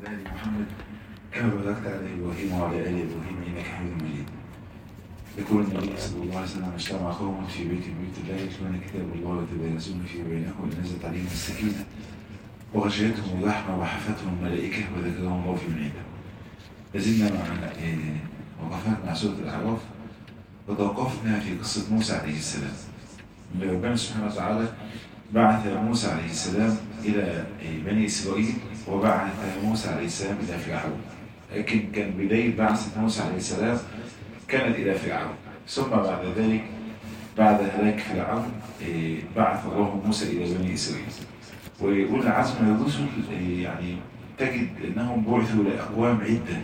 آل محمد كما باركت على إبراهيم وعلى آل إبراهيم إنك حميد مجيد يقول النبي صلى الله عليه وسلم اجتمع قوم في بيت من بيوت الله يتلون كتاب الله ويتبارزون في بينهم نزلت عليهم السكينة وغشيتهم الرحمة وحفتهم الملائكة وذكرهم الله في من عنده لازلنا مع وقفات مع سورة الأعراف وتوقفنا في قصة موسى عليه السلام اللي ربنا سبحانه وتعالى بعث موسى عليه السلام إلى بني إسرائيل وبعث موسى عليه السلام إلى فرعون لكن كان بداية بعثة موسى عليه السلام كانت إلى فرعون ثم بعد ذلك بعد هلاك فرعون بعث الله موسى إلى بني إسرائيل ويقول عزم الرسل يعني تجد أنهم بعثوا لأقوام عدة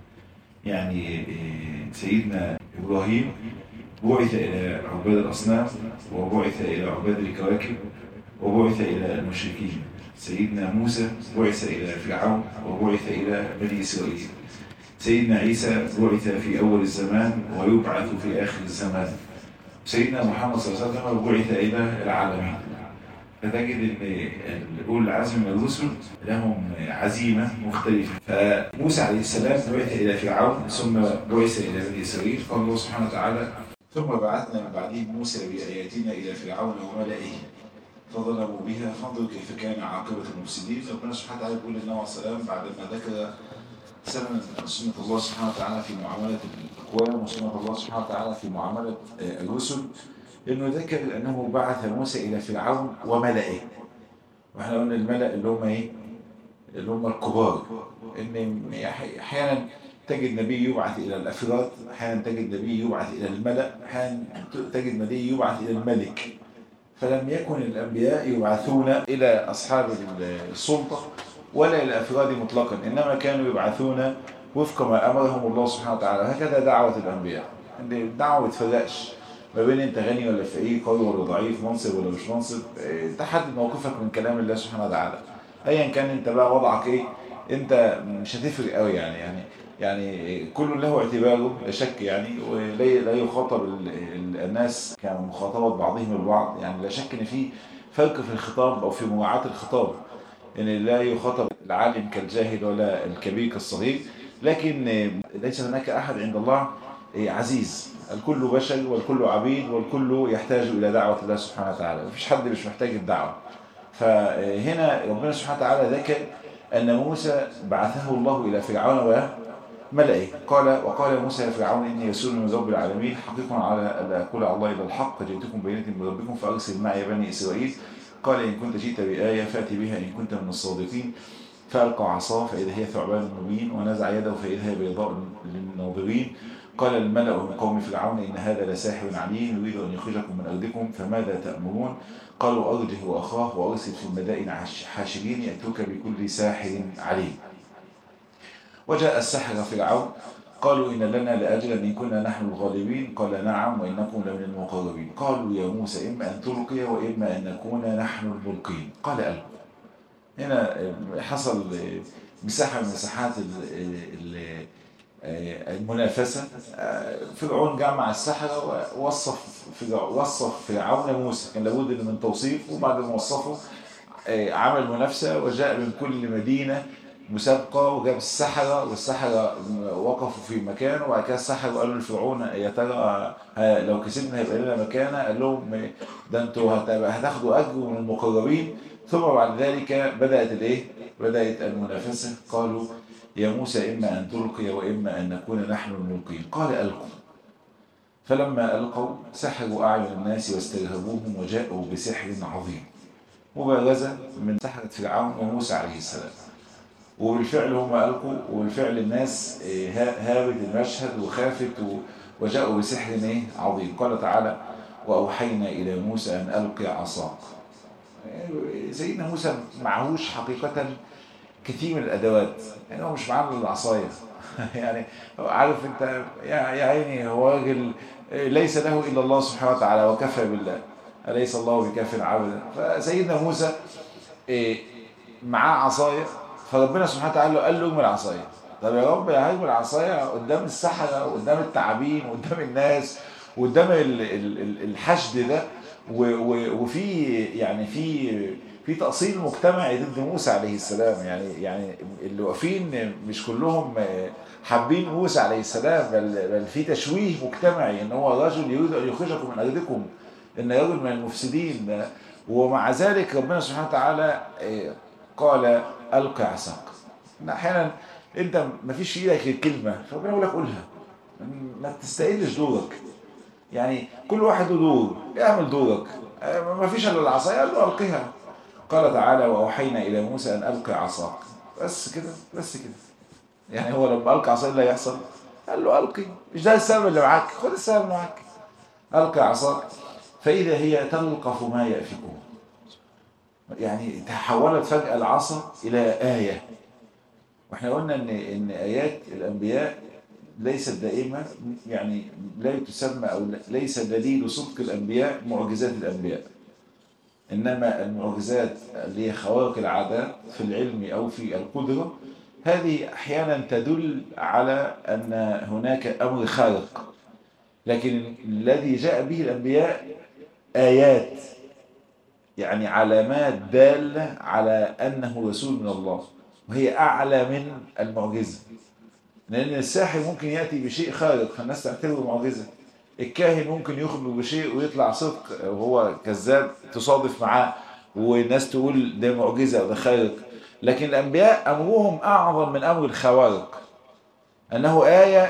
يعني سيدنا إبراهيم بعث إلى عباد الأصنام وبعث إلى عباد الكواكب وبعث إلى المشركين سيدنا موسى بعث إلى فرعون وبعث إلى بني إسرائيل سيدنا عيسى بعث في أول الزمان ويبعث في آخر الزمان سيدنا محمد صلى الله عليه وسلم بعث إلى العالمين فتجد ان اولي العزم من الرسل لهم عزيمه مختلفه فموسى عليه السلام بعث الى فرعون ثم بعث الى بني اسرائيل قال الله سبحانه وتعالى ثم بعثنا من بعدهم موسى باياتنا الى فرعون وملئه فظلموا بها فانظروا كيف كان عاقبه المفسدين ربنا سبحانه وتعالى يقول للنبي عليه السلام بعد ما ذكر سنة سنة الله سبحانه وتعالى في معاملة الأقوام وسنة الله سبحانه وتعالى في معاملة الرسل انه ذكر انه بعث موسى الى فرعون وملئه واحنا قلنا الملأ اللي هم ايه اللي هم الكبار ان احيانا تجد نبي يبعث الى الافراد احيانا تجد نبي يبعث الى الملأ احيانا تجد نبي يبعث الى الملك فلم يكن الانبياء يبعثون الى اصحاب السلطه ولا الى الافراد مطلقا انما كانوا يبعثون وفق ما امرهم الله سبحانه وتعالى هكذا دعوه الانبياء ان الدعوه ما تفرقش ما بين انت غني ولا فقير قوي ولا ضعيف منصب ولا مش منصب تحدد موقفك من كلام الله سبحانه وتعالى ايا كان انت بقى وضعك ايه انت مش هتفرق قوي يعني يعني يعني كل له اعتباره لا شك يعني ولا لا يخاطب الناس كمخاطبه بعضهم البعض يعني لا شك ان في فرق في الخطاب او في مراعاه الخطاب ان لا يخاطب العالم كالجاهل ولا الكبير كالصغير لكن ليس هناك احد عند الله عزيز الكل بشر والكل عبيد والكل يحتاج إلى دعوة الله سبحانه وتعالى مفيش حد مش محتاج الدعوة فهنا ربنا سبحانه وتعالى ذكر أن موسى بعثه الله إلى فرعون وملئه قال وقال موسى يا فرعون إني رسول من رب العالمين حقيق على أن أقول على الله إلى الحق جئتكم بينة من ربكم فأرسل معي بني إسرائيل قال إن كنت جئت بآية فأتي بها إن كنت من الصادقين فألقى عصاه فإذا هي ثعبان مبين ونزع يده فإذا هي بيضاء للناظرين قال الملأ من قوم فرعون إن هذا لساحر عليم يريد أن يخرجكم من أرضكم فماذا تأمرون قالوا أرجه وأخاه وأرسل في المدائن حاشرين يأتوك بكل ساحر عليم وجاء السحر فرعون قالوا إن لنا لأجلا إن كنا نحن الغالبين قال نعم وإنكم لمن المقربين قالوا يا موسى إما أن تلقي وإما أن نكون نحن الملقين قال ألقوا هنا حصل مساحة من مساحات المنافسة فرعون جمع السحرة ووصف وصف فرعون موسى كان لابد من توصيف وبعد ما وصفه عمل منافسة وجاء من كل مدينة مسابقة وجاب السحرة والسحرة وقفوا في مكان وبعد كده السحرة قالوا لفرعون يا ترى لو كسبنا هيبقى لنا مكانة قال لهم ده انتوا هتاخدوا أجر من المقربين ثم بعد ذلك بدأت الايه؟ بدأت المنافسة قالوا يا موسى إما أن تلقي وإما أن نكون نحن الملقين قال ألقوا فلما ألقوا سحروا أعين الناس واسترهبوهم وجاءوا بسحر عظيم مبارزة من سحرة فرعون وموسى عليه السلام وبالفعل هم ألقوا وبالفعل الناس هابت المشهد وخافت وجاءوا بسحر عظيم قال تعالى وأوحينا إلى موسى أن ألقي عصاك سيدنا موسى معهوش حقيقة كثير من الادوات يعني هو مش معاه العصايه يعني عارف انت يا عيني هو راجل ليس له الا الله سبحانه وتعالى وكفى بالله اليس الله بكاف عبدا فسيدنا موسى معاه عصايه فربنا سبحانه وتعالى قال له ارمي العصايه طب يا رب يا هرمي العصايه قدام السحره وقدام التعابين وقدام الناس وقدام الحشد ده وفي يعني في في تأصيل مجتمعي ضد موسى عليه السلام يعني يعني اللي واقفين مش كلهم حابين موسى عليه السلام بل, بل في تشويه مجتمعي ان هو رجل يريد ان يخرجكم من ارضكم ان رجل من المفسدين ومع ذلك ربنا سبحانه وتعالى قال القي عصاك احيانا انت ما فيش في ايدك الكلمه فربنا يقول لك قولها ما تستقلش دورك يعني كل واحد له دور اعمل دورك ما فيش الا العصا قال له القيها قال تعالى واوحينا الى موسى ان القي عصاك بس كده بس كده يعني هو لما القى عصا ايه اللي هيحصل قال له القي مش ده السبب اللي معاك خد السبب اللي معاك القي عصاك فاذا هي تلقف ما يافكون يعني تحولت فجاه العصا الى ايه واحنا قلنا ان ان ايات الانبياء ليست دائمة يعني لا تسمى أو ليس دليل صدق الأنبياء معجزات الأنبياء إنما المعجزات اللي هي خوارق العادات في العلم أو في القدرة هذه أحيانا تدل على أن هناك أمر خارق لكن الذي جاء به الأنبياء آيات يعني علامات دالة على أنه رسول من الله وهي أعلى من المعجزة لأن الساحر ممكن يأتي بشيء خارق فالناس تعتبره معجزة الكاهن ممكن يخبر بشيء ويطلع صدق وهو كذاب تصادف معاه والناس تقول ده معجزة وده خارق لكن الأنبياء أمرهم أعظم من أمر الخوارق أنه آية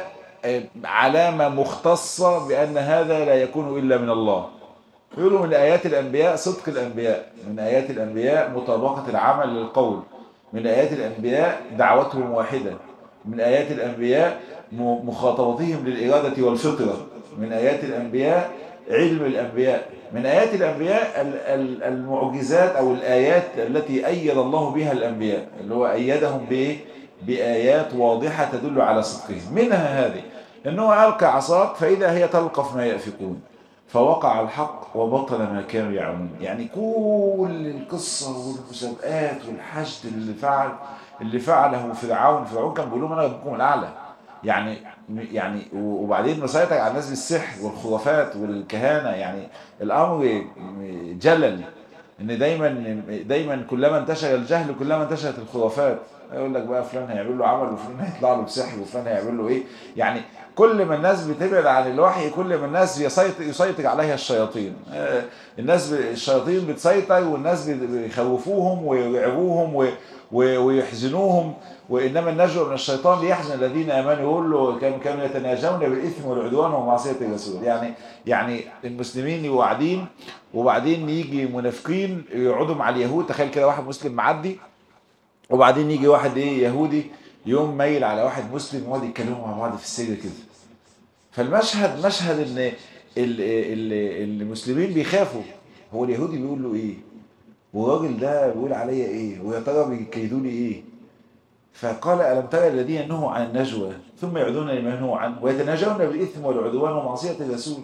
علامة مختصة بأن هذا لا يكون إلا من الله يقولوا من آيات الأنبياء صدق الأنبياء من آيات الأنبياء مطابقة العمل للقول من آيات الأنبياء دعوتهم واحدة من آيات الأنبياء مخاطبتهم للإرادة والفطرة من آيات الأنبياء علم الأنبياء من آيات الأنبياء المعجزات أو الآيات التي أيد الله بها الأنبياء اللي هو أيدهم بإيه؟ بآيات واضحة تدل على صدقهم منها هذه أنه ألقى عصاك فإذا هي تلقف ما يأفكون فوقع الحق وبطل ما كانوا يعملون يعني كل القصة والمسابقات والحشد اللي فعل اللي فعله فرعون فرعون كان بيقول لهم انا ربكم الاعلى يعني يعني وبعدين مسيطر على الناس بالسحر والخرافات والكهانه يعني الامر جلل ان دايما دايما كلما انتشر الجهل كلما انتشرت الخرافات يقول لك بقى فلان هيعمل له عمل وفلان هيطلع له بسحر وفلان هيعمل له ايه يعني كل ما الناس بتبعد عن الوحي كل ما الناس يسيطر, يسيطر عليها الشياطين الناس الشياطين بتسيطر والناس بيخوفوهم ويرعبوهم ويحزنوهم وانما النجوى من الشيطان ليحزن الذين امنوا يقول له كانوا كانوا يتناجون بالاثم والعدوان ومعصيه الرسول يعني يعني المسلمين يبقوا قاعدين وبعدين يجي منافقين يقعدوا مع اليهود تخيل كده واحد مسلم معدي وبعدين يجي واحد ايه يهودي يوم ميل على واحد مسلم ويقعد يتكلموا مع بعض في السر كده فالمشهد مشهد ان المسلمين بيخافوا هو اليهودي بيقول له ايه والراجل ده بيقول عليا ايه ويا ترى بيكيدوا لي ايه فقال الم ترى الذين نهوا عن النجوى ثم يعودون لما نهوا عنه ويتناجون بالاثم والعدوان ومعصيه الرسول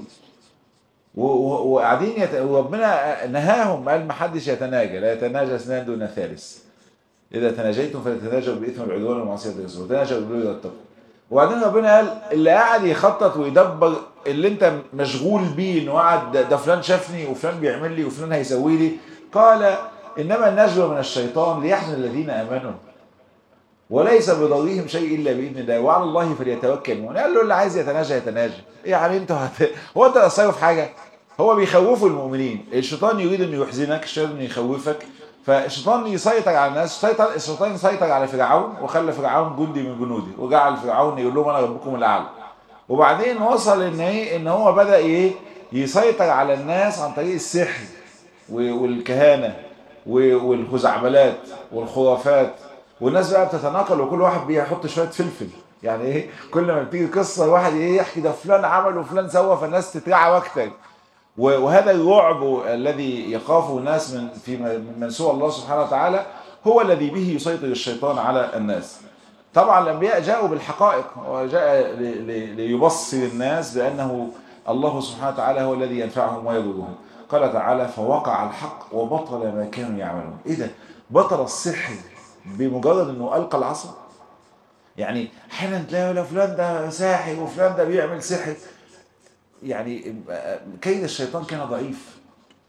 وقاعدين يت... وربنا نهاهم قال ما حدش يتناجى لا يتناجى اثنان دون ثالث اذا تناجيتم فلتناجوا بالاثم والعدوان ومعصيه الرسول وتناجوا بالبر والتقوى وبعدين ربنا قال اللي قاعد يخطط ويدبر اللي انت مشغول بيه انه قاعد ده فلان شافني وفلان بيعمل لي وفلان هيسوي لي قال انما النجوى من الشيطان ليحزن الذين امنوا وليس بضرهم شيء الا باذن الله وعلى الله فليتوكل المؤمن قال له اللي عايز يتناجى يتناجى يعني انت هت... هو انت تقصره في حاجه هو بيخوفوا المؤمنين الشيطان يريد انه يحزنك الشيطان انه يخوفك فالشيطان يسيطر على الناس الشيطان الشيطان يسيطر على فرعون وخلى فرعون جندي من جنودي وجعل فرعون يقول لهم انا ربكم الاعلى وبعدين وصل ان ايه ان هو بدا ايه يسيطر على الناس عن طريق السحر والكهانه والخزعبلات والخرافات والناس بقى بتتناقل وكل واحد بيحط شويه فلفل يعني ايه كل ما بتيجي قصه واحد ايه يحكي ده فلان عمل وفلان سوى فالناس تترعب اكتر وهذا الرعب الذي يخافه الناس من في من سوى الله سبحانه وتعالى هو الذي به يسيطر الشيطان على الناس طبعا الانبياء جاءوا بالحقائق وجاء ليبصر الناس بانه الله سبحانه وتعالى هو الذي ينفعهم ويضرهم قال تعالى فوقع الحق وبطل ما كانوا يعملون ايه ده بطل السحر بمجرد انه القى العصا يعني احيانا تلاقي فلان ده ساحر وفلان ده بيعمل سحر يعني كيد الشيطان كان ضعيف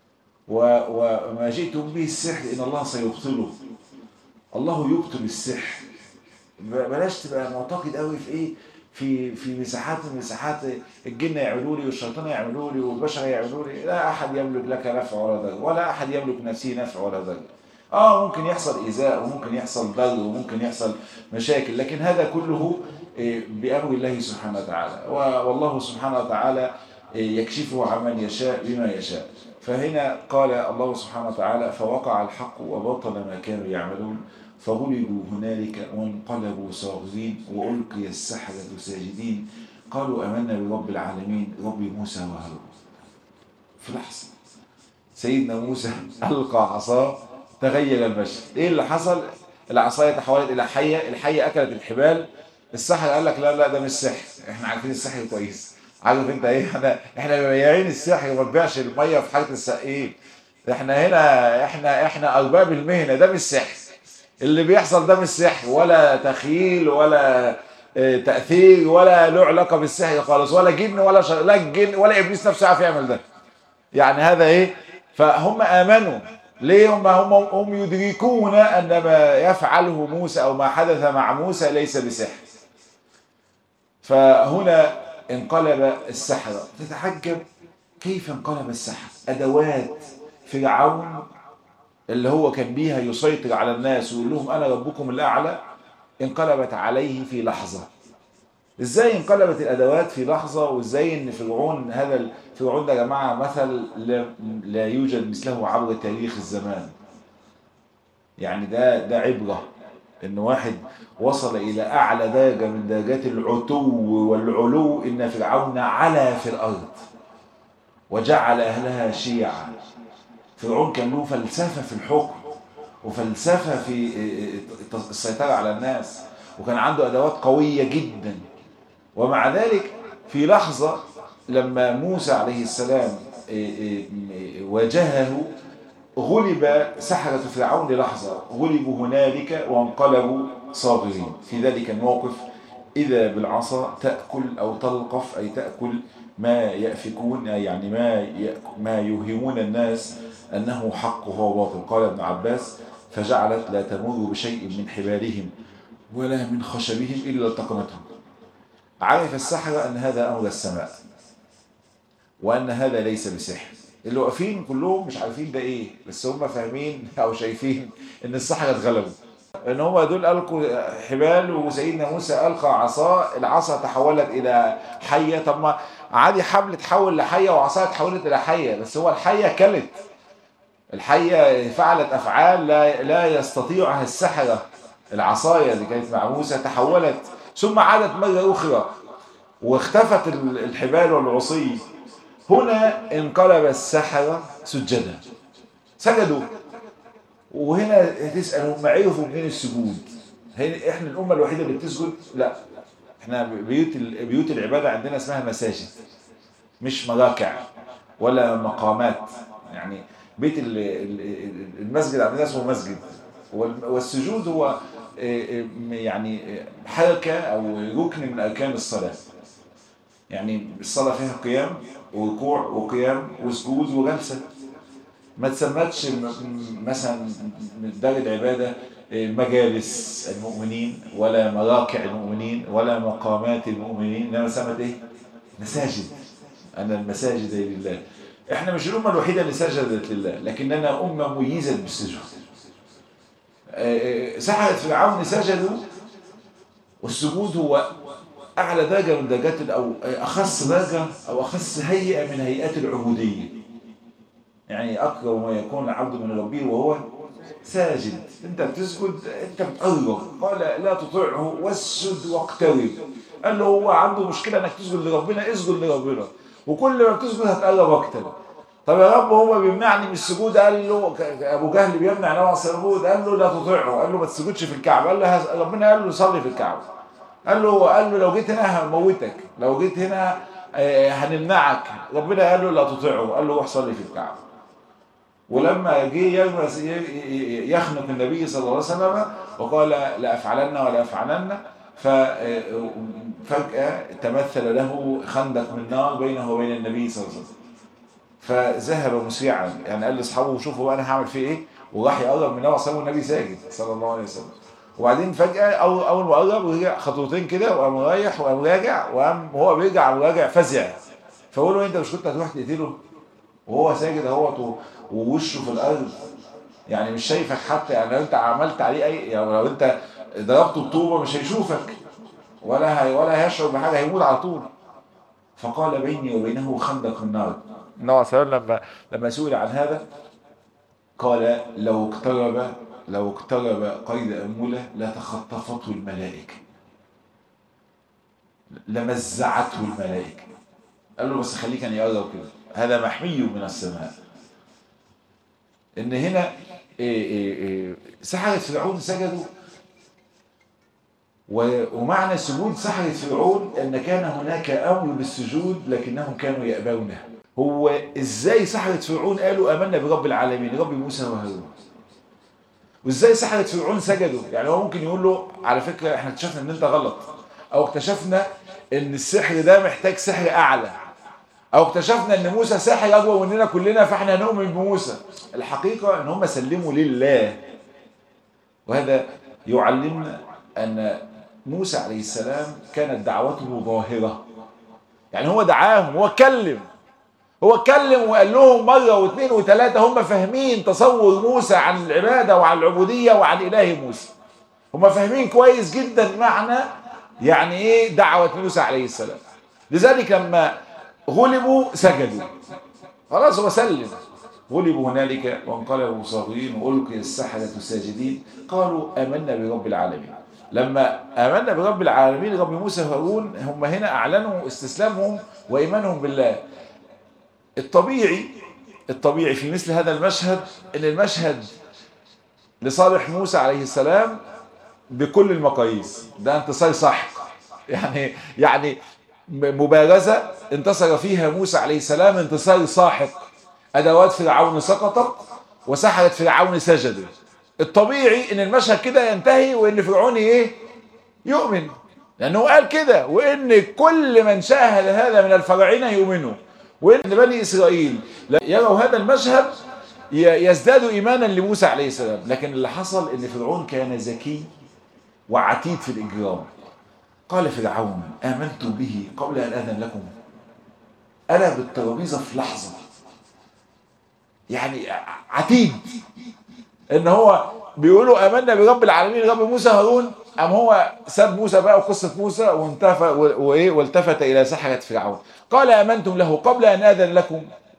وما جئتم به السحر إن الله سيبطله الله يبطل السحر بلاش تبقى معتقد قوي في ايه في في مساحات من مساحات الجن يعملوا لي والشيطان يعملوا لي والبشر يعملوا لي لا احد يملك لك نفع ولا ضر ولا احد يملك نفسه نفع ولا ضر اه ممكن يحصل ايذاء وممكن يحصل ضر وممكن يحصل مشاكل لكن هذا كله بامر الله سبحانه وتعالى والله سبحانه وتعالى يكشفه عمن يشاء بما يشاء فهنا قال الله سبحانه وتعالى فوقع الحق وبطل ما كانوا يعملون فغلبوا هنالك وانقلبوا صاغرين وألقي السحرة ساجدين قالوا أمنا برب العالمين رب موسى وهارون في لحظة سيدنا موسى ألقى عصاه تغير المشهد إيه اللي حصل العصاية تحولت إلى حية الحية أكلت الحبال السحر قال لك لا لا ده مش سحر احنا عارفين السحر كويس عارف انت ايه احنا احنا بياعين السحر وما بنبيعش الميه في حاله السقين احنا هنا احنا احنا ارباب المهنه ده مش سحر اللي بيحصل ده مش سحر ولا تخيل ولا تأثير ولا له علاقة بالسحر خالص ولا جن ولا ش... لا الجن ولا إبليس نفسه عارف يعمل ده يعني هذا إيه فهم آمنوا ليه هم هم هم يدركون أن ما يفعله موسى أو ما حدث مع موسى ليس بسحر فهنا انقلب السحرة تتعجب كيف انقلب السحر أدوات فرعون اللي هو كان بيها يسيطر على الناس ويقول لهم أنا ربكم الأعلى انقلبت عليه في لحظة ازاي انقلبت الادوات في لحظة وازاي ان فرعون هذا فرعون ده يا جماعة مثل لا يوجد مثله عبر تاريخ الزمان يعني ده ده عبرة ان واحد وصل الى اعلى درجة من درجات العتو والعلو ان فرعون علا في الارض وجعل اهلها شيعا فرعون كان له فلسفة في الحكم وفلسفة في السيطرة على الناس وكان عنده أدوات قوية جدا ومع ذلك في لحظة لما موسى عليه السلام واجهه غلب سحرة فرعون للحظة غلبوا هنالك وانقلبوا صاغرين في ذلك الموقف إذا بالعصا تأكل أو تلقف أي تأكل ما يأفكون يعني ما ما يوهمون الناس أنه حق وهو باطل قال ابن عباس فجعلت لا تمر بشيء من حبالهم ولا من خشبهم إلا التقمتهم عرف السحرة أن هذا أمر السماء وأن هذا ليس بسحر اللي واقفين كلهم مش عارفين ده ايه بس هم فاهمين او شايفين ان السحرة اتغلبوا ان هم دول القوا حبال وسيدنا موسى القى عصا العصا تحولت الى حيه طب ما عادي حبل تحول لحيه وعصا تحولت الى حيه بس هو الحيه كلت الحيه فعلت افعال لا لا يستطيعها السحره العصايه اللي كانت مع موسى تحولت ثم عادت مره اخرى واختفت الحبال والعصي هنا انقلب السحرة سجدا سجدوا وهنا تسأل هم عرفوا منين السجود هنا احنا الأمة الوحيدة اللي بتسجد لا احنا بيوت بيوت العبادة عندنا اسمها مساجد مش مراكع ولا مقامات يعني بيت المسجد عندنا اسمه مسجد والسجود هو يعني حركة أو ركن من أركان الصلاة يعني الصلاة فيها قيام وركوع وقيام وسجود وجلسة ما تسمتش مثلا دار العبادة مجالس المؤمنين ولا مراكع المؤمنين ولا مقامات المؤمنين انما سمت ايه مساجد أن المساجد لله احنا مش الأمة الوحيدة اللي سجدت لله لكننا أمة ميزة بالسجود سحرة فرعون سجدوا والسجود هو أعلى درجة من درجات أو أخص درجة أو أخص هيئة من هيئات العبودية يعني أقرب ما يكون العبد من ربه وهو ساجد أنت بتسجد أنت بتقرب قال لا تطيعه واسجد واقترب قال له هو عنده مشكلة أنك تسجد لربنا اسجد لربنا وكل ما بتسجد هتقرب أكتر طب يا رب هو بيمنعني من السجود قال له ابو جهل بيمنع نوع السجود قال له لا تطيعه قال له ما تسجدش في الكعبه قال له ربنا قال له صلي في الكعبه قال له قال له لو جيت هنا هموتك لو جيت هنا هنمنعك ربنا قال له لا تطيعه قال له روح صلي في الكعبه ولما جه يخنق النبي صلى الله عليه وسلم وقال لا افعلن ولا افعلن ففجأة تمثل له خندق من نار بينه وبين النبي صلى الله عليه وسلم فذهب مسرعا يعني قال لاصحابه شوفوا بقى انا هعمل فيه ايه وراح يقرب من النبي وصحابه النبي ساجد صلى الله عليه وسلم وبعدين فجأة أول أول ما قرب رجع خطوتين كده وقام رايح وقام راجع وقام وهو بيرجع وراجع فزع فقول له أنت مش كنت هتروح تقتله وهو ساجد اهوت ووشه في الأرض يعني مش شايفك حتى يعني لو أنت عملت عليه أي يعني لو أنت ضربته بطوبة مش هيشوفك ولا هي ولا هيشعر بحاجة هيموت على طول فقال بيني وبينه خندق النار النبي صلى الله عليه وسلم لما لما سئل عن هذا قال لو اقترب لو اقترب قيد أنملة لتخطفته الملائكة لمزعته الملائكة قال له بس خليك أن يقرب كده هذا محمي من السماء إن هنا إيه إيه إيه سحرة فرعون سجدوا ومعنى سجود سحرة فرعون أن كان هناك أمر بالسجود لكنهم كانوا يأبونه هو إزاي سحرة فرعون قالوا آمنا برب العالمين رب موسى وهارون وازاي سحرة فرعون سجدوا يعني هو ممكن يقول له على فكرة احنا اكتشفنا ان انت غلط او اكتشفنا ان السحر ده محتاج سحر اعلى او اكتشفنا ان موسى ساحر اقوى مننا كلنا فاحنا هنؤمن بموسى الحقيقة ان هم سلموا لله وهذا يعلمنا ان موسى عليه السلام كانت دعوته ظاهرة يعني هو دعاهم هو كلم هو اتكلم وقال لهم مرة واثنين وثلاثة هم فاهمين تصور موسى عن العبادة وعن العبودية وعن إله موسى هم فاهمين كويس جدا معنى يعني ايه دعوة موسى عليه السلام لذلك لما غلبوا سجدوا خلاص هو سلم غلبوا هنالك وانقلبوا صاغرين والقي السحرة ساجدين قالوا آمنا برب العالمين لما آمنا برب العالمين رب موسى وهارون هم هنا أعلنوا استسلامهم وإيمانهم بالله الطبيعي الطبيعي في مثل هذا المشهد ان المشهد لصالح موسى عليه السلام بكل المقاييس ده انتصار سحق يعني يعني مبارزة انتصر فيها موسى عليه السلام انتصار ساحق ادوات فرعون سقطت وسحرة فرعون سجدت الطبيعي ان المشهد كده ينتهي وان فرعون ايه يؤمن لانه قال كده وان كل من شاهد هذا من الفراعنه يؤمنوا وإن بني إسرائيل يروا هذا المشهد يزدادوا إيمانا لموسى عليه السلام لكن اللي حصل إن فرعون كان ذكي وعتيد في الإجرام قال فرعون آمنت به قبل أن أذن لكم أنا بالترابيزة في لحظة يعني عتيد إن هو بيقولوا آمنا برب العالمين رب موسى هارون أم هو ساب موسى بقى وقصة موسى وانتفى وإيه والتفت إلى سحرة فرعون قال آمنتم له قبل أن آذن لكم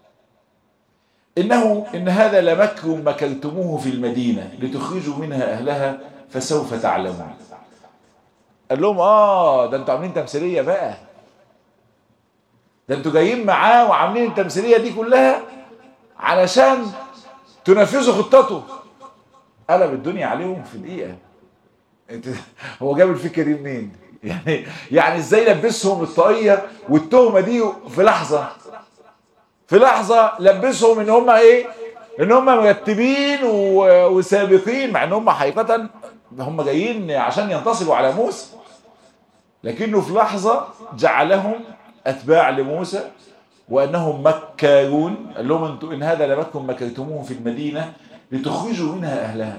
إنه إن هذا لمكر مكرتموه في المدينة لتخرجوا منها أهلها فسوف تعلمون قال لهم آه ده أنتوا عاملين تمثيلية بقى ده أنتوا جايين معاه وعاملين التمثيلية دي كلها علشان تنفذوا خطته قلب الدنيا عليهم في دقيقة هو جاب الفكرة دي منين؟ يعني يعني ازاي لبسهم الطاقية والتهمة دي في لحظة في لحظة لبسهم ان هم ايه ان هم مرتبين وسابقين مع ان هم حقيقة هم جايين عشان ينتصروا على موسى لكنه في لحظة جعلهم اتباع لموسى وانهم مكارون قال لهم انتوا ان هذا لمكر مكرتموه في المدينة لتخرجوا منها اهلها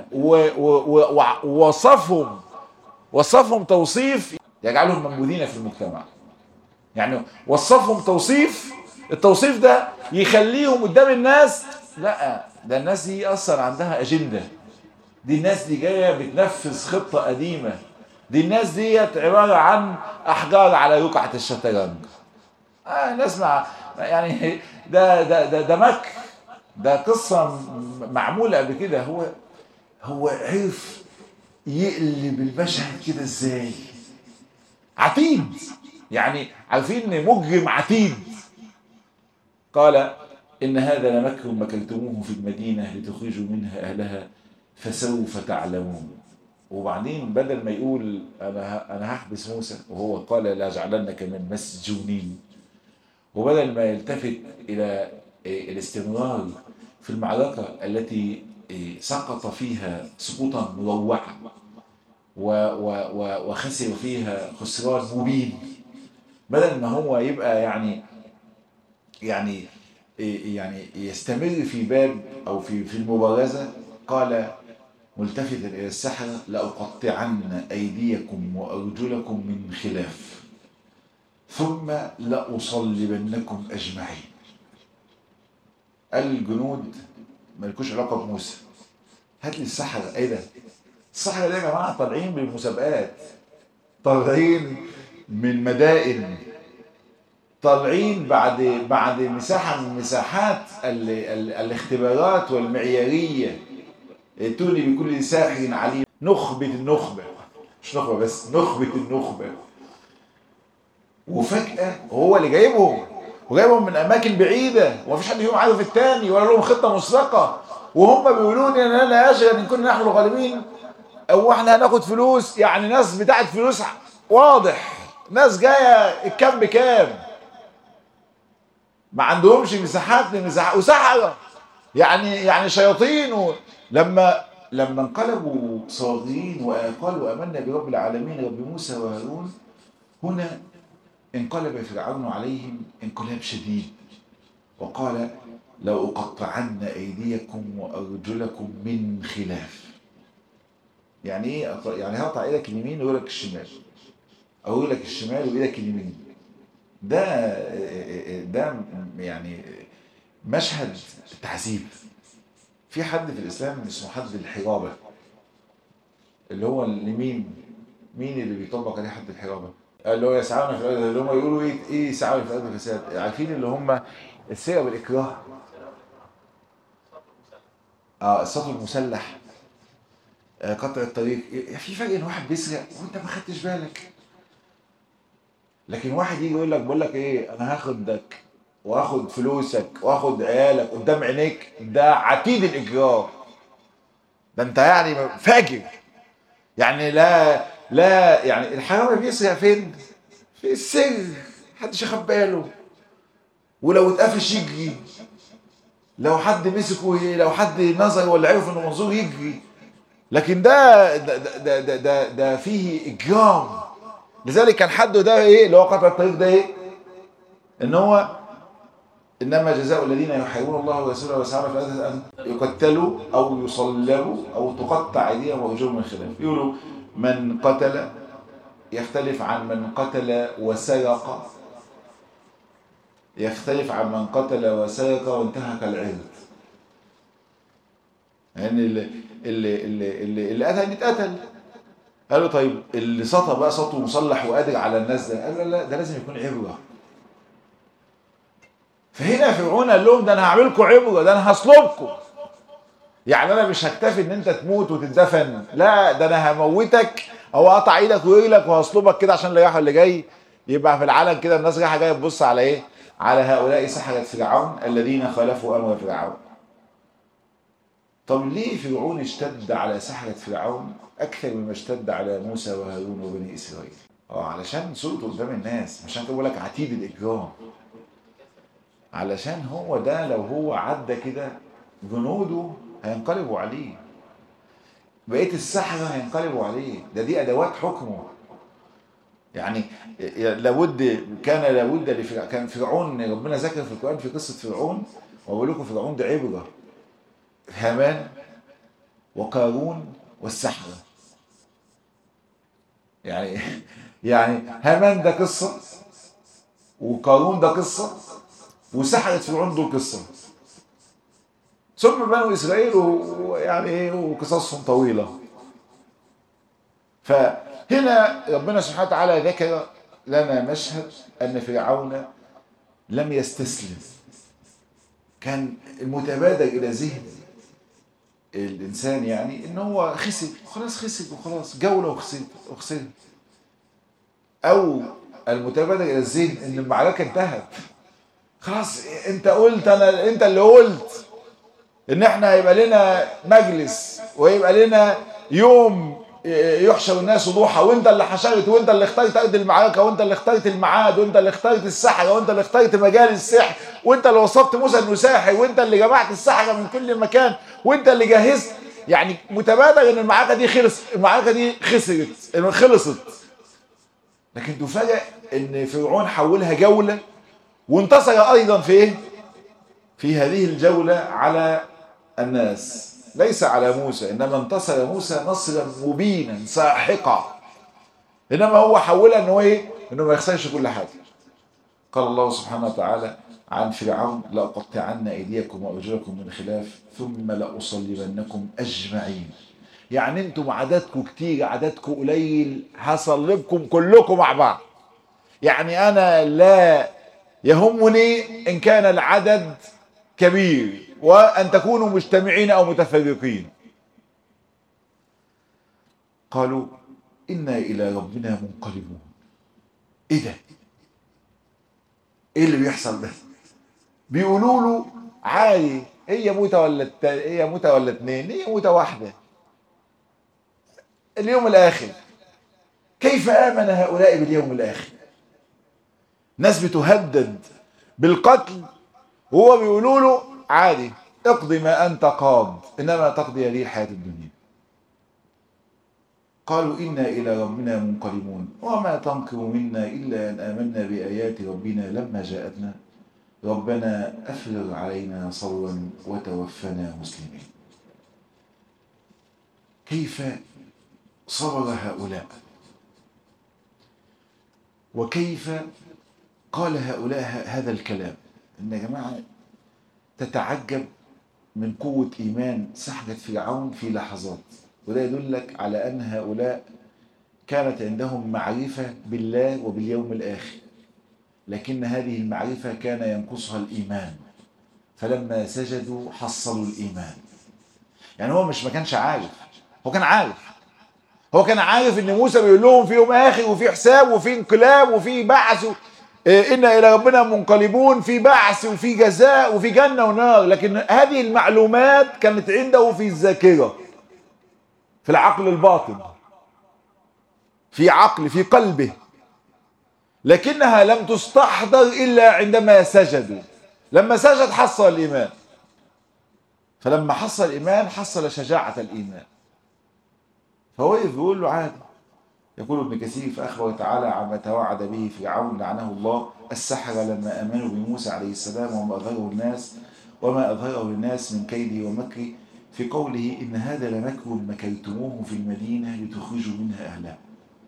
ووصفهم وصفهم توصيف يجعلهم منبوذين في المجتمع يعني وصفهم توصيف التوصيف ده يخليهم قدام الناس لا ده الناس دي اصلا عندها اجنده دي الناس دي جايه بتنفذ خطه قديمه دي الناس ديت عباره عن احجار على رقعه الشطرنج آه نسمع يعني ده ده ده ده مكر ده قصه معموله قبل كده هو هو عرف يقلب المشهد كده ازاي عتيد يعني عارفين ان مجرم عتيد قال ان هذا لمكر مكرتموه في المدينة لتخرجوا منها اهلها فسوف تعلمون وبعدين بدل ما يقول انا انا هحبس موسى وهو قال لا اجعلنك من المسجونين وبدل ما يلتفت الى الاستمرار في المعركة التي سقط فيها سقوطا مروعا وخسر فيها خسران مبين بدل ما هو يبقى يعني يعني يعني يستمر في باب أو في في المبارزة قال ملتفتا إلى السحرة لأقطعن أيديكم وأرجلكم من خلاف ثم لأصلبنكم أجمعين الجنود مالكوش علاقة بموسى هات لي السحرة ايه ده السحرة دي يا جماعة طالعين بالمسابقات طالعين من مدائن طالعين بعد بعد مساحة من مساحات ال ال الاختبارات والمعيارية ائتوني بكل ساحر عليم نخبة النخبة مش نخبة بس نخبة النخبة وفجأة هو اللي جايبهم وجايبهم من أماكن بعيدة ومفيش حد فيهم عارف التاني ولا لهم خطة مسبقة وهم بيقولون ان انا اشهد ان كنا نحن الغالبين او احنا هناخد فلوس يعني ناس بتاعت فلوس واضح ناس جايه الكام بكام ما عندهمش مساحات لمساحات وسحرة يعني يعني شياطين و... لما لما انقلبوا صاغرين وقالوا امنا برب العالمين رب موسى وهارون هنا انقلب فرعون عليهم انقلاب شديد وقال لو أقطعن أيديكم وأرجلكم من خلاف يعني إيه يعني هقطع إيدك اليمين وإيدك الشمال أو إيدك الشمال وإيدك اليمين ده ده يعني مشهد تعذيب في حد في الإسلام اسمه حد الحرابة اللي هو اليمين مين اللي بيطبق عليه حد الحرابة اللي هو يسعون في الأرض اللي هم يقولوا إيه إيه يسعون في الأرض فساد عارفين اللي هم السيرة بالإكراه اه السطو المسلح آه قطع الطريق في فرق ان واحد بيسرق وانت ما خدتش بالك لكن واحد يجي يقول لك بقول لك ايه انا هاخدك واخد فلوسك واخد عيالك قدام عينيك ده عتيد الاجرام ده انت يعني فاجر يعني لا لا يعني الحرامي بيسرق فين في السر محدش ياخد باله ولو اتقفش يجري لو حد مسكه لو حد نظر ولا عرف انه منظور يجري لكن ده ده ده ده, ده, ده فيه اجرام لذلك كان حده ده ايه اللي هو قطع الطريق ده ايه ان هو انما جزاء الذين يحاربون الله ورسوله ويسعون في الارض ان يقتلوا او يصلبوا او تقطع ايديهم وارجلهم من خلاف يقولوا من قتل يختلف عن من قتل وسرق يختلف عن من قتل وسرق وانتهك العرض يعني اللي اللي اللي اللي, اللي قتل يتقتل قالوا طيب اللي سطى بقى سطو مصلح وقادر على الناس ده قالوا لا ده لازم يكون عبره فهنا فرعون قال لهم ده انا هعملكم عبره ده انا هصلبكم يعني انا مش هكتفي ان انت تموت وتدفن لا ده انا هموتك او اقطع ايدك ورجلك وهصلبك كده عشان اللي رايح اللي جاي يبقى في العالم كده الناس رايحه جايه تبص على ايه على هؤلاء سحرة فرعون الذين خالفوا امر فرعون طب ليه فرعون اشتد على سحرة فرعون اكثر مما اشتد على موسى وهارون وبني اسرائيل اه علشان صورته قدام الناس مش عشان بقول لك عتيد الاجرام علشان هو ده لو هو عدى كده جنوده هينقلبوا عليه بقيه السحرة هينقلبوا عليه ده دي ادوات حكمه يعني لابد كان لابد لفرعون كان فرعون ربنا ذكر في القران في قصه فرعون وبقول لكم فرعون ده عبره هامان وقارون والسحرة يعني يعني هامان ده قصة وقارون ده قصة وسحرة فرعون دول قصة ثم بنو إسرائيل ويعني ايه وقصصهم طويلة فهنا ربنا سبحانه وتعالى ذكر لنا مشهد أن فرعون لم يستسلم كان المتبادر إلى ذهن الإنسان يعني إن هو خسر خلاص خسر وخلاص جولة وخسر وخسر أو المتبادر إلى الذهن إن المعركة انتهت خلاص أنت قلت أنا أنت اللي قلت إن إحنا هيبقى لنا مجلس ويبقى لنا يوم يحشر الناس ضحى وانت اللي حشرت وانت اللي اخترت ارض المعركه وانت اللي اخترت الميعاد وانت اللي اخترت السحره وانت اللي اخترت مجال السحر وانت اللي وصفت موسى انه ساحر وانت اللي جمعت السحره من كل مكان وانت اللي جهزت يعني متبادر ان المعركه دي خلص المعركه دي خسرت خلصت لكن تفاجئ ان فرعون حولها جوله وانتصر ايضا في ايه؟ في هذه الجولة على الناس ليس على موسى إنما انتصر موسى نصرا مبينا ساحقا إنما هو حولها إنه إيه؟ إنه ما يخسرش كل حاجة قال الله سبحانه وتعالى عن فرعون لأقطعن أيديكم وأرجلكم من خلاف ثم لأصلبنكم أجمعين يعني انتم عددكم كتير عددكم قليل هصلبكم كلكم مع بعض يعني أنا لا يهمني إن كان العدد كبير وأن تكونوا مجتمعين أو متفرقين قالوا إنا إلى ربنا منقلبون إيه ده؟ إيه اللي بيحصل ده؟ بيقولوا له عادي هي موتة ولا الت... هي موتة ولا اتنين هي موتة واحدة اليوم الآخر كيف آمن هؤلاء باليوم الآخر ناس بتهدد بالقتل وهو بيقولوا له عادي اقضي ما أنت قاض إنما تقضي لي الحياة الدنيا قالوا إنا إلى ربنا منقلبون وما تنقم منا إلا أن آمنا بآيات ربنا لما جاءتنا ربنا أفرغ علينا صبرا وتوفنا مسلمين كيف صبر هؤلاء وكيف قال هؤلاء هذا الكلام إن يا جماعة تتعجب من قوة إيمان سحرة فرعون في لحظات وده يدلك على أن هؤلاء كانت عندهم معرفة بالله وباليوم الآخر لكن هذه المعرفة كان ينقصها الإيمان فلما سجدوا حصلوا الإيمان يعني هو مش ما كانش عارف هو كان عارف هو كان عارف ان موسى بيقول لهم في يوم اخر وفي حساب وفي انقلاب وفي بعث إيه إنا إلى ربنا منقلبون في بعث وفي جزاء وفي جنة ونار لكن هذه المعلومات كانت عنده في الذاكرة في العقل الباطن في عقل في قلبه لكنها لم تستحضر إلا عندما سجدوا لما سجد حصل الإيمان فلما حصل الإيمان حصل شجاعة الإيمان فوقف بيقول له عادي يقول ابن كثير فأخبر تعالى عما توعد به فرعون لعنه الله السحرة لما آمنوا بموسى عليه السلام وما أظهره الناس وما أظهره الناس من كيده ومكره في قوله إن هذا لمكر مكرتموه في المدينة لتخرجوا منها أهلها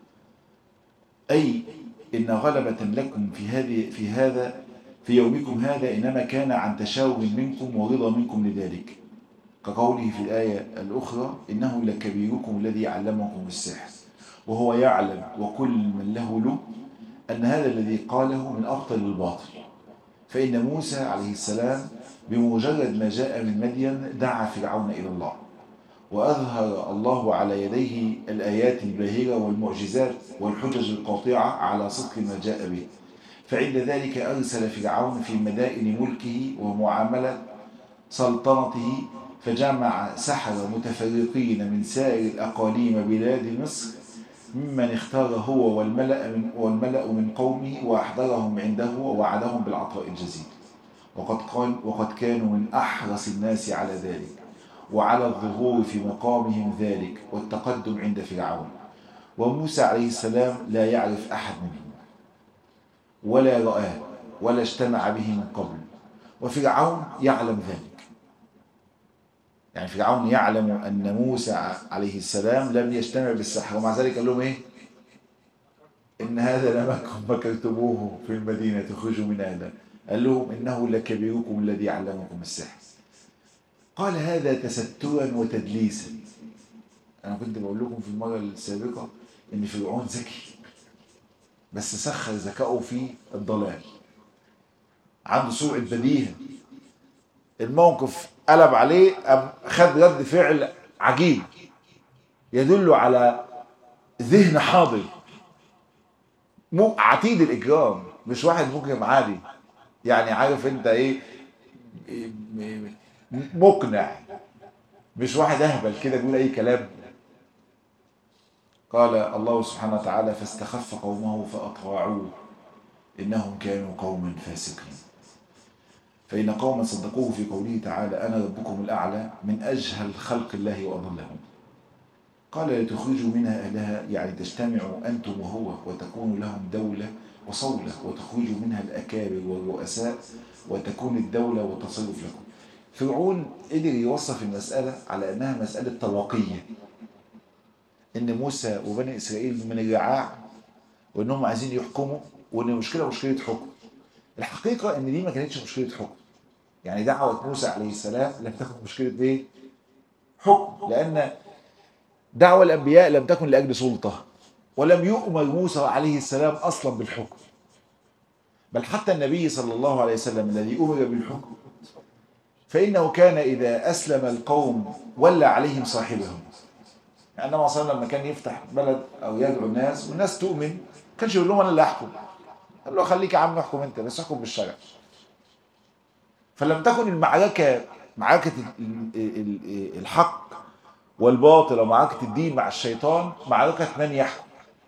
أي إن غلبة لكم في هذه في هذا في يومكم هذا إنما كان عن تشاور منكم ورضا منكم لذلك كقوله في الآية الأخرى إنه لكبيركم الذي علمكم السحر وهو يعلم وكل من له له أن هذا الذي قاله من أبطل الباطل فإن موسى عليه السلام بمجرد ما جاء من مدين دعا فرعون إلى الله وأظهر الله على يديه الآيات الباهرة والمعجزات والحجج القاطعة على صدق ما جاء به فعند ذلك أرسل فرعون في مدائن ملكه ومعاملة سلطنته فجمع سحرة متفرقين من سائر الأقاليم بلاد مصر ممن اختار هو والملأ من, والملأ من قومه وأحضرهم عنده ووعدهم بالعطاء الجزيل وقد, قال وقد كانوا من أحرص الناس على ذلك وعلى الظهور في مقامهم ذلك والتقدم عند فرعون وموسى عليه السلام لا يعرف أحد منهم ولا رآه ولا اجتمع به من قبل وفرعون يعلم ذلك يعني فرعون يعلم أن موسى عليه السلام لم يجتمع بالسحر ومع ذلك قال لهم إيه إن هذا لمكم مكرتموه في المدينة تخرجوا من أهلها قال لهم إنه لكبيركم الذي علمكم السحر قال هذا تسترا وتدليسا أنا كنت بقول لكم في المرة السابقة إن فرعون ذكي بس سخر ذكائه في الضلال عنده سرعة بديهة الموقف قلب عليه أم خد رد فعل عجيب يدل على ذهن حاضر مو عتيد الإجرام مش واحد مجرم عادي يعني عارف انت ايه مقنع مش واحد اهبل كده بيقول اي كلام قال الله سبحانه وتعالى فاستخف قومه فأطاعوه إنهم كانوا قوما فاسقين فإن قوما صدقوه في قوله تعالى أنا ربكم الأعلى من أجهل خلق الله وأضلهم قال لتخرجوا منها أهلها يعني تجتمعوا أنتم وهو وتكون لهم دولة وصولة وتخرجوا منها الأكابر والرؤساء وتكون الدولة والتصرف لكم فرعون قدر يوصف المسألة على أنها مسألة طبقية إن موسى وبني إسرائيل من الرعاع وإنهم عايزين يحكموا وإن المشكلة مشكلة حكم الحقيقة إن دي ما كانتش مشكلة حكم يعني دعوة موسى عليه السلام لم تكن مشكلة إيه؟ حكم لأن دعوة الأنبياء لم تكن لأجل سلطة ولم يؤمر موسى عليه السلام أصلا بالحكم بل حتى النبي صلى الله عليه وسلم الذي أمر بالحكم فإنه كان إذا أسلم القوم ولى عليهم صاحبهم يعني النبي صلى الله عليه وسلم لما كان يفتح بلد أو يدعو الناس والناس تؤمن كانش يقول لهم أنا اللي أحكم قال له خليك يا عم احكم أنت بس احكم بالشرع فلم تكن المعركة معركة الحق والباطل ومعركة الدين مع الشيطان معركة من يحكم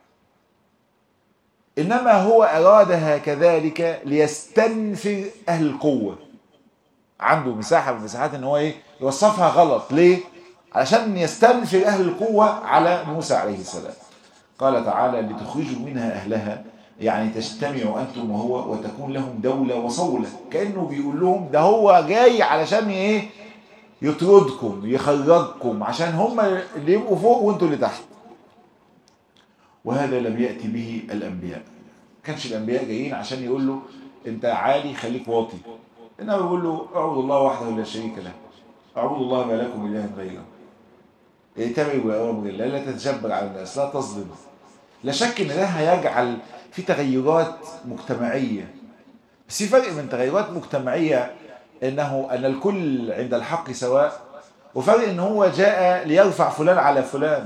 إنما هو أرادها كذلك ليستنفر أهل القوة عنده مساحة من مساحات إن هو إيه يوصفها غلط ليه؟ علشان يستنفر أهل القوة على موسى عليه السلام قال تعالى لتخرجوا منها أهلها يعني تجتمعوا أنتم وهو وتكون لهم دولة وصولة كأنه بيقول لهم ده هو جاي علشان إيه يطردكم يخرجكم عشان هم اللي يبقوا فوق وانتوا اللي تحت وهذا لم يأتي به الأنبياء كانش الأنبياء جايين عشان يقول له انت عالي خليك واطي انما بيقول له اعبد الله وحده لا شريك له اعبد الله ما لكم اله غيره ائتمروا بأوامر الله لا تتجبر على الناس لا تظلم لا شك ان ده هيجعل في تغيرات مجتمعية بس في فرق من تغيرات مجتمعية انه ان الكل عند الحق سواء وفرق ان هو جاء ليرفع فلان على فلان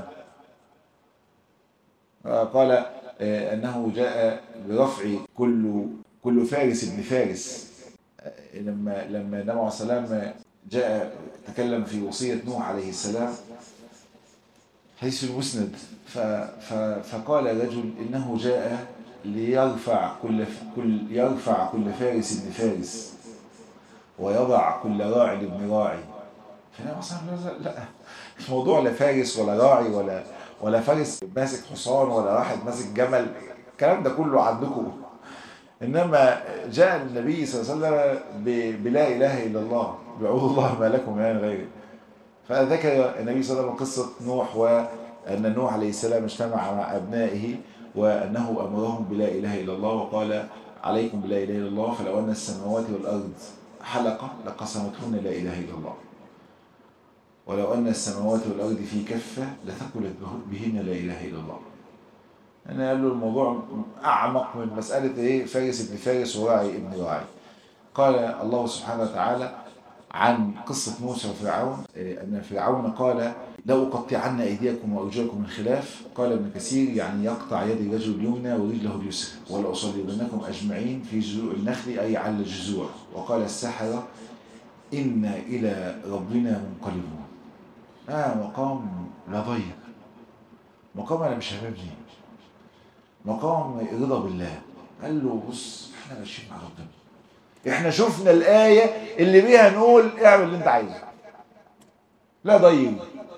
قال انه جاء برفع كل كل فارس ابن فارس لما لما النبي عليه السلام جاء تكلم في وصية نوح عليه السلام حديث المسند فقال رجل انه جاء ليرفع كل كل يرفع كل فارس ابن فارس ويضع كل راع ابن راعي فانا مثلا لا, لا مش موضوع لا فارس ولا راعي ولا ولا فارس ماسك حصان ولا واحد ماسك جمل الكلام ده كله عندكم انما جاء النبي صلى الله عليه وسلم بلا اله الا الله بعوض الله ما لكم من غيره فذكر النبي صلى الله عليه وسلم قصه نوح وان نوح عليه السلام اجتمع مع ابنائه وانه امرهم بلا اله الا الله وقال عليكم بلا اله الا الله فلو ان السماوات والارض حلقة لقسمتهن لا إله إلا الله ولو أن السماوات والأرض في كفة لثقلت بهن لا إله إلا الله أنا قال له الموضوع أعمق من مسألة إيه فارس ابن فارس وراعي ابن راعي قال الله سبحانه وتعالى عن قصة موسى وفرعون أن فرعون قال لو قطعن أيديكم وأرجلكم من خلاف قال ابن كثير يعني يقطع يد الرجل اليمنى ورجله اليسرى ولأصلبنكم أجمعين في جذوع النخل أي على الجذوع وقال السحرة إنا إلى ربنا منقلبون آه مقام لا ضيق مقام أنا مش هاممني مقام رضا بالله قال له بص احنا ماشيين مع ربنا احنا شفنا الآية اللي بيها نقول اعمل اللي انت عايزه لا ضيق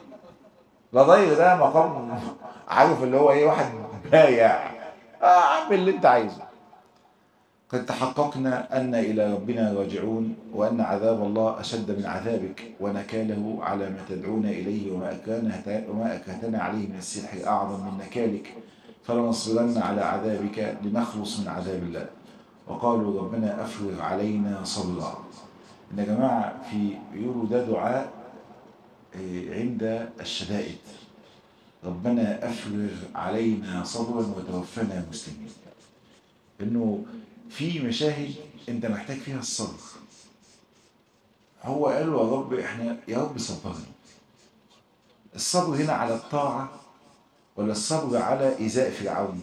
لا ضيق ده مقام عارف اللي هو ايه واحد بايع اه اعمل اللي انت عايزه قد تحققنا أن إلى ربنا راجعون وأن عذاب الله أشد من عذابك ونكاله على ما تدعونا إليه وما أكرهنا وما أكرهتنا عليه من السحر أعظم من نكالك فلنصبرن على عذابك لنخلص من عذاب الله وقالوا ربنا أفرغ علينا صبرا إن يا جماعة في بيقولوا ده دعاء عند الشدائد ربنا أفرغ علينا صبرا وتوفنا مسلمين إنه في مشاهد أنت محتاج فيها الصبر هو قال له يا رب إحنا يا رب صبرنا الصبر هنا على الطاعة ولا الصبر على إيذاء فرعون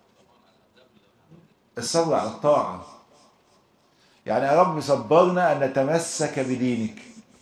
الصبر على الطاعة يعني يا رب صبرنا أن نتمسك بدينك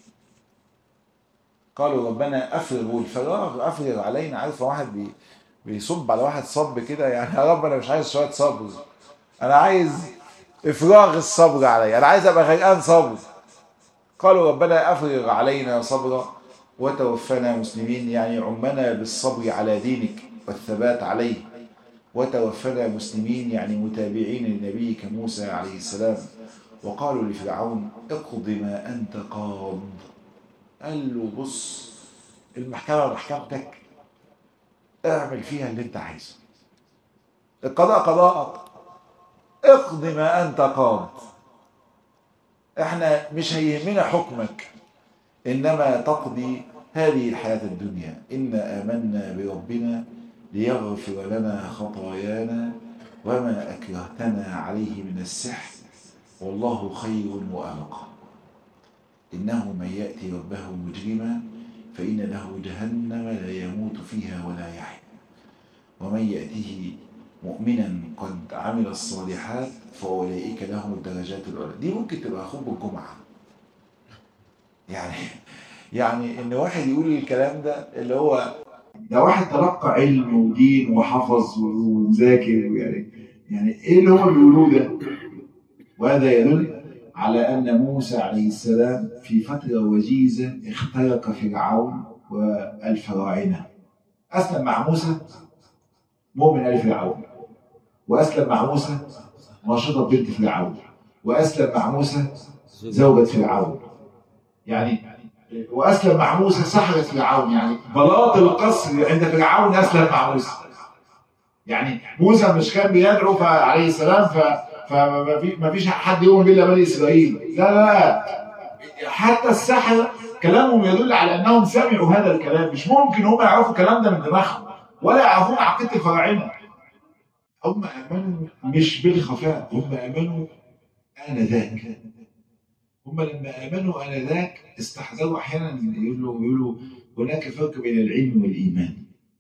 قالوا ربنا أفرغ والفراغ أفرغ علينا عارف واحد بي بيصب على واحد صب كده يعني يا رب أنا مش عايز شوية صبر أنا عايز إفراغ الصبر علي أنا عايز أبقى غرقان صبر قالوا ربنا أفرغ علينا صبرا وتوفنا مسلمين يعني عمنا بالصبر على دينك والثبات عليه وتوفنا مسلمين يعني متابعين لنبيك موسى عليه السلام وقالوا لفرعون اقض ما أنت قاض قال له بص المحكمة محكمتك اعمل فيها اللي انت عايزه القضاء قضاءك اقض ما انت قاض احنا مش هيهمنا حكمك انما تقضي هذه الحياة الدنيا إنا آمنا بربنا ليغفر لنا خطايانا وما أكرهتنا عليه من السحر والله خير وأبقى إنه من يأتي ربه مجرما فإن له جهنم لا يموت فيها ولا يحيا ومن يأته مؤمنا قد عمل الصالحات فأولئك لهم الدرجات العلى دي ممكن تبقى خطبة الجمعة يعني يعني ان واحد يقول الكلام ده اللي هو ده واحد تلقى علم ودين وحفظ ومذاكر يعني يعني ايه اللي هو بيقولوه ده وهذا يدل على ان موسى عليه السلام في فتره وجيزه اخترق فرعون والفراعنه اسلم مع موسى مؤمن ال فرعون واسلم مع موسى ناشطه بنت فرعون واسلم مع موسى زوجة فرعون يعني واسلم مع موسى سحرة فرعون يعني بلاط القصر عند فرعون اسلم مع موسى يعني موسى مش كان بيدعو عليه السلام ف فما في ما فيش حد يؤمن بالله بني اسرائيل لا لا حتى السحرة كلامهم يدل على انهم سمعوا هذا الكلام مش ممكن هم يعرفوا الكلام ده من دماغهم ولا يعرفون عقيده الفراعنه هم امنوا مش بالخفاء هم امنوا انذاك هم لما امنوا انذاك استحضروا احيانا يقولوا يقولوا هناك فرق بين العلم والايمان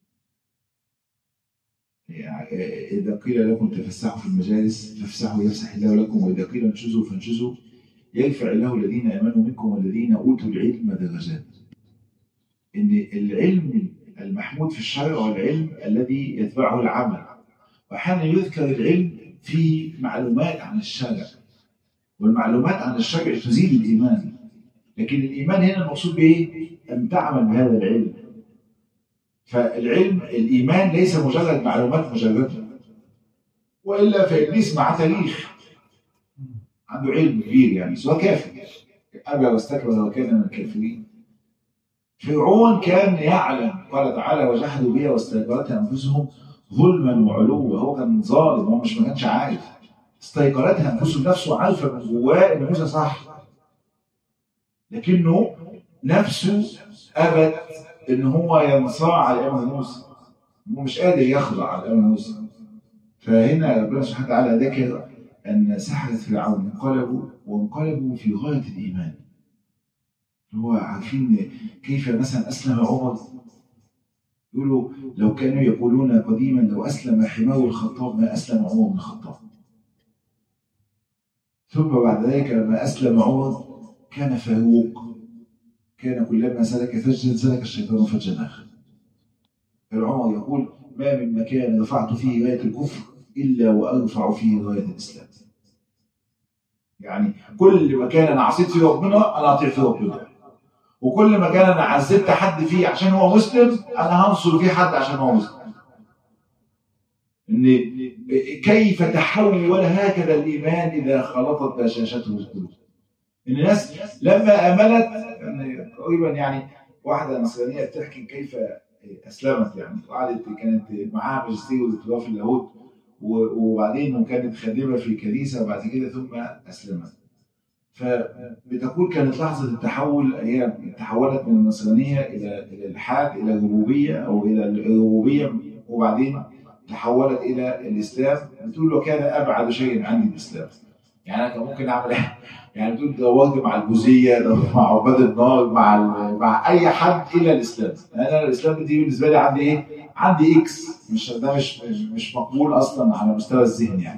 يعني اذا قيل لكم تفسحوا في المجالس فافسحوا يفسح الله لكم واذا قيل انشزوا فانشزوا يرفع الله الذين امنوا منكم والذين اوتوا العلم درجات ان العلم المحمود في الشرع هو العلم الذي يتبعه العمل واحيانا يذكر العلم في معلومات عن الشرع والمعلومات عن الشرع تزيد الايمان لكن الايمان هنا المقصود بايه؟ ان تعمل بهذا العلم فالعلم الايمان ليس مجرد معلومات مجرده والا فابليس معاه تاريخ عنده علم كبير يعني سواء كافر ابى واستكبر وكان من الكافرين فرعون كان يعلم قال تعالى وجحدوا بها واستيقنتها انفسهم ظلما وعلوا هو كان ظالم هو مش ما كانش عارف استيقنتها انفسهم نفسه عارفه من جواه ان موسى صح لكنه نفسه ابت ان هو ينصاع على امر موسى هو مش قادر يخضع على امر موسى فهنا ربنا سبحانه وتعالى ذكر ان سحرة فرعون انقلبوا وانقلبوا في غايه الايمان هو عارفين كيف مثلا اسلم عمر يقولوا لو كانوا يقولون قديما لو اسلم حمار الخطاب ما اسلم عمر بن الخطاب ثم بعد ذلك لما اسلم عمر كان فاروق كان كلما سلك فجا سلك الشيطان فجا اخر عمر يقول ما من مكان رفعت فيه رايه الكفر الا وارفع فيه رايه الاسلام يعني كل مكان انا عصيت فيه ربنا انا اطيع فيه ربنا وكل مكان انا عذبت حد فيه عشان هو مسلم انا هنصر فيه حد عشان هو مسلم ان كيف تحول هكذا الايمان اذا خلطت بشاشته القلوب ان الناس لما امنت يعني تقريبا يعني واحده نصرانيه بتحكي كيف اسلمت يعني وقعدت كانت معاها ماجستير ودكتوراه في اللاهوت وبعدين كانت خادمه في كنيسه وبعد كده ثم اسلمت فبتقول كانت لحظه التحول هي تحولت من النصرانيه الى الى الالحاد الى الربوبيه او الى الربوبيه وبعدين تحولت الى الاسلام بتقول وكان ابعد شيء عني الاسلام يعني انا كان ممكن اعمل يعني بتقول دورت مع البوذيه مع عباد النار مع مع اي حد الا الاسلام يعني انا الاسلام دي بالنسبه لي عندي ايه؟ عندي اكس مش ده مش مش مقبول اصلا على مستوى الذهن يعني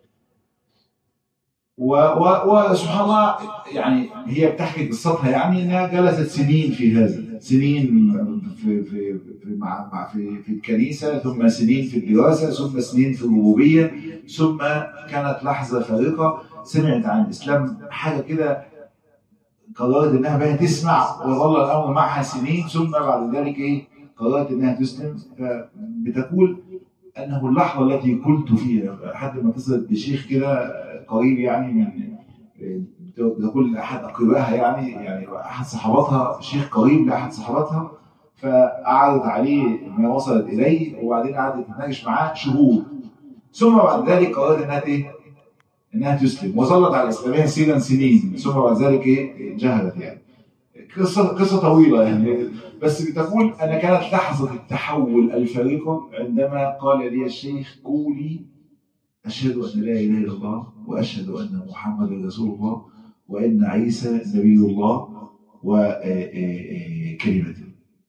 وسبحان الله يعني هي بتحكي قصتها يعني انها جلست سنين في هذا سنين في في في مع في في الكنيسه ثم سنين في الدراسه ثم سنين في الربوبيه ثم كانت لحظه فارقه سمعت عن الاسلام حاجه كده قررت انها بقى تسمع وظل الامر معها سنين ثم بعد ذلك ايه قررت انها تسلم فبتقول انه اللحظه التي قلت فيها لحد ما اتصلت بشيخ كده قريب يعني من بتقول احد اقربائها يعني يعني احد صحاباتها شيخ قريب لاحد صحاباتها فعرضت عليه ما وصلت اليه وبعدين قعدت تتناقش معاه شهور ثم بعد ذلك قررت انها ايه؟ انها تسلم وظلت على الاسلاميه سيرا سنين ثم بعد ذلك ايه؟ جهلت يعني قصه قصه طويله يعني بس بتقول انا كانت لحظه التحول الفارقه عندما قال لي الشيخ قولي اشهد ان لا اله الا الله واشهد ان محمدا رسول الله وان عيسى نبي الله وكلمته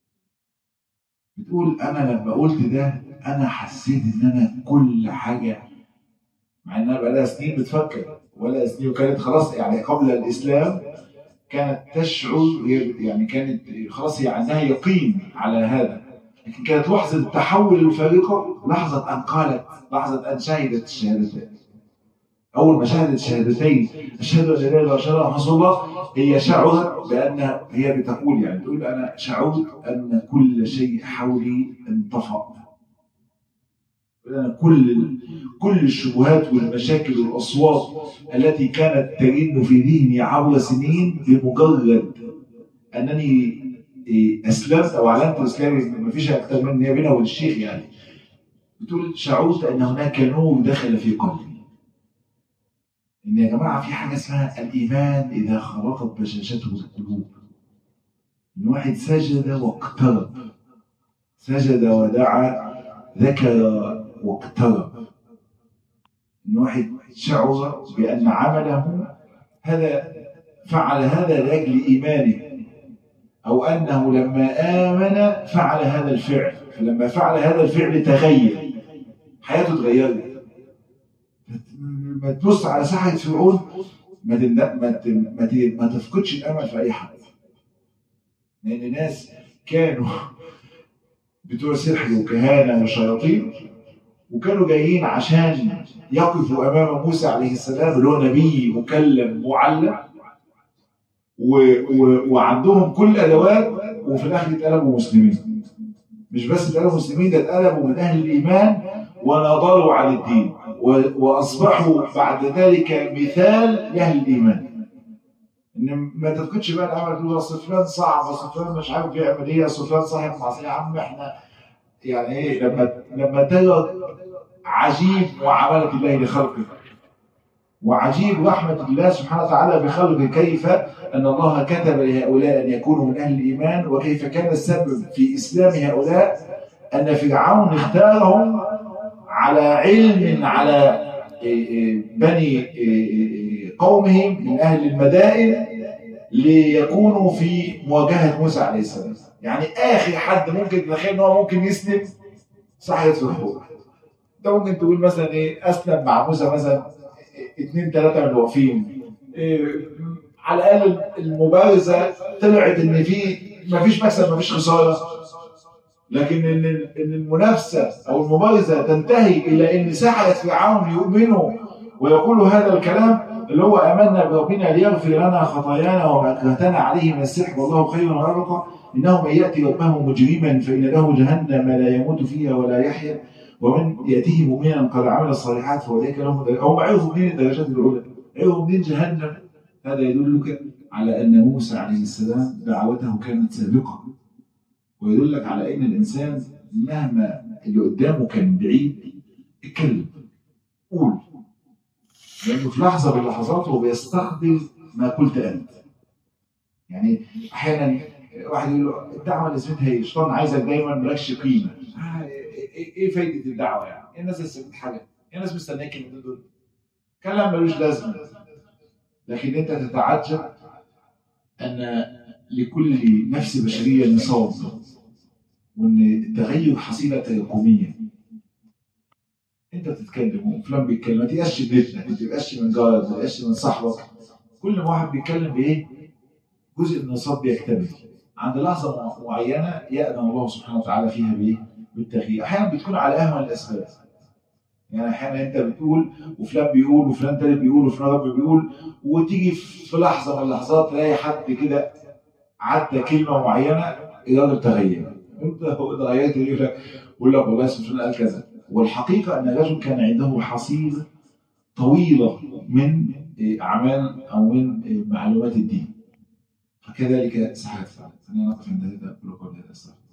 بتقول انا لما قلت ده انا حسيت ان انا كل حاجه مع انها بقالها سنين بتفكر ولا سنين وكانت خلاص يعني قبل الاسلام كانت تشعر يعني كانت خلاص هي عندها يقين على هذا لكن كانت لحظه التحول الفارقه لحظه ان قالت لحظه ان شهدت الشهادتين اول ما شهدت الشهادتين اشهد ان لا اله الا الله واشهد ان رسول الله هي شعرت بان هي بتقول يعني تقول انا شعرت ان كل شيء حولي انطفأ كل كل الشبهات والمشاكل والاصوات التي كانت ترن في ذهني عبر سنين بمجرد انني اسلمت او اعلنت اسلامي ما فيش اكثر من هي بينها وبين الشيخ يعني بتقول شعرت ان هناك نور دخل في قلبي ان يا جماعه في حاجه اسمها الايمان اذا خلطت بشاشته القلوب ان واحد سجد واقترب سجد ودعا ذكر واقترب ان واحد شعر بان عمله هذا فعل هذا لاجل ايمانه او انه لما امن فعل هذا الفعل فلما فعل هذا الفعل تغير حياته اتغيرت ما تبص على ساحه فرعون ما ما ما تفقدش الامل في اي حد لان ناس كانوا بتوع سحر وكهانه وشياطين وكانوا جايين عشان يقفوا امام موسى عليه السلام اللي هو نبي مكلم معلم و... و... وعندهم كل الادوات وفي الاخر اتقلبوا مسلمين مش بس اتقلبوا مسلمين ده اتقلبوا من اهل الايمان ونضلوا عن الدين و... واصبحوا بعد ذلك مثال لاهل الايمان ان ما تفقدش بقى الامل تقول اصل فلان صعب اصل فلان مش عارف يعمل ايه اصل فلان صاحب معصيه يا عم احنا يعني ايه لما لما ترى عجيب معامله الله لخلقه وعجيب رحمة الله سبحانه وتعالى بخلقه كيف أن الله كتب لهؤلاء أن يكونوا من أهل الإيمان وكيف كان السبب في إسلام هؤلاء أن فرعون اختارهم على علم على بني قومهم من أهل المدائن ليكونوا في مواجهة موسى عليه السلام يعني آخر حد ممكن تتخيل أنه ممكن يسلم صحية الحور ده ممكن تقول مثلا إيه أسلم مع موسى مثلا اثنين ثلاثة من الواقفين إيه على الأقل المبارزة طلعت إن في مفيش مكسب مفيش خسارة لكن إن إن المنافسة أو المبارزة تنتهي إلى إن سحرة فرعون يؤمنوا ويقولوا هذا الكلام اللي هو آمنا بربنا ليغفر لنا خطايانا وما أكرهتنا عليه من السحر والله خير وأرقى إنه من يأتي ربه مجرما فإن له جهنم لا يموت فيها ولا يحيا ومن يأتيه مؤمنا قد عمل الصالحات فأولئك لهم هم عرفوا منين الدرجات الأولى عرفوا منين جهنم هذا يدلك على أن موسى عليه السلام دعوته كانت سابقة ويدلك على أن الإنسان مهما اللي قدامه كان بعيد اتكلم قول لأنه في لحظة من اللحظات هو بيستخدم ما قلت أنت يعني أحيانا واحد يقول له الدعوة اللي اسمها ايه؟ الشيطان عايزك دايما مالكش قيمة ايه فايده الدعوه يعني؟ ايه الناس استفدت حاجه؟ ايه الناس مستنياك من دول؟ كلام ملوش لازمه لكن انت تتعجب ان لكل نفس بشريه نصاب وان التغير حصيله تراكميه انت بتتكلم وفلان بيتكلم ما تبقاش من ابنك ما تبقاش من جارك ما تبقاش من صاحبك كل ما واحد بيتكلم بايه؟ جزء من النصاب بيكتمل عند لحظه معينه يأذن الله سبحانه وتعالى فيها بايه؟ بالتغيير احيانا بتكون على اهون الاسباب يعني احيانا انت بتقول وفلان بيقول وفلان تاني بيقول وفلان رب بيقول وتيجي في لحظه من اللحظات تلاقي حد كده عدى كلمه معينه الراجل تغير انت اتغيرت ليه يقول لك يقول لك والله اسم فلان قال كذا والحقيقه ان الرجل كان عنده حصيله طويله من اعمال او من معلومات الدين فكذلك سحات فعلا خلينا نقف عند هذا كل قول هذا